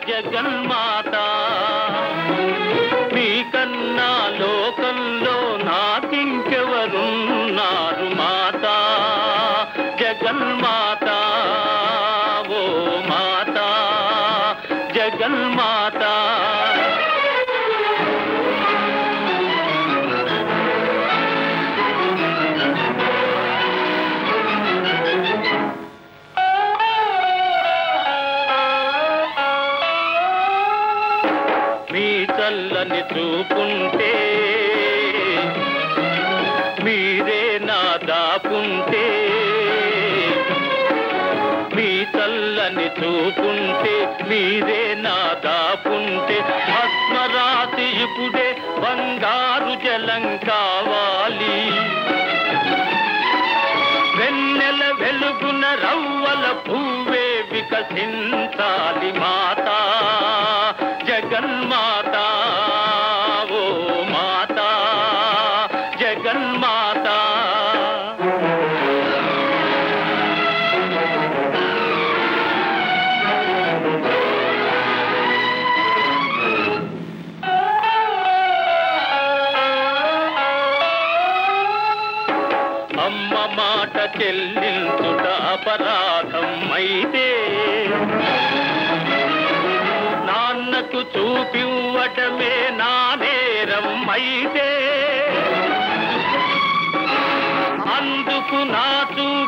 జగన్మాత మీకన్నా లోకంలో నాకింకెవరున్నారు మాత జగన్మాత ఓ మాత జగన్మాత మీ చల్లని చూపుంటే మీరే నా దాపుంటే మీ చల్లని చూపుంటే మీరే నా దాపుంటే భస్మరాశి ఇప్పుడే బంగారు జలం కావాలి వెన్నెల వెలుగున రవ్వల పువ్వే వికసించాలి మాత జగన్మాత ఓ మాత జగన్మాత అమ్మ మాట చెల్లించుట అపరాధం అయితే నాన్నకు చూపివ్వటమే నా నేరం అయితే అందుకు నా చూ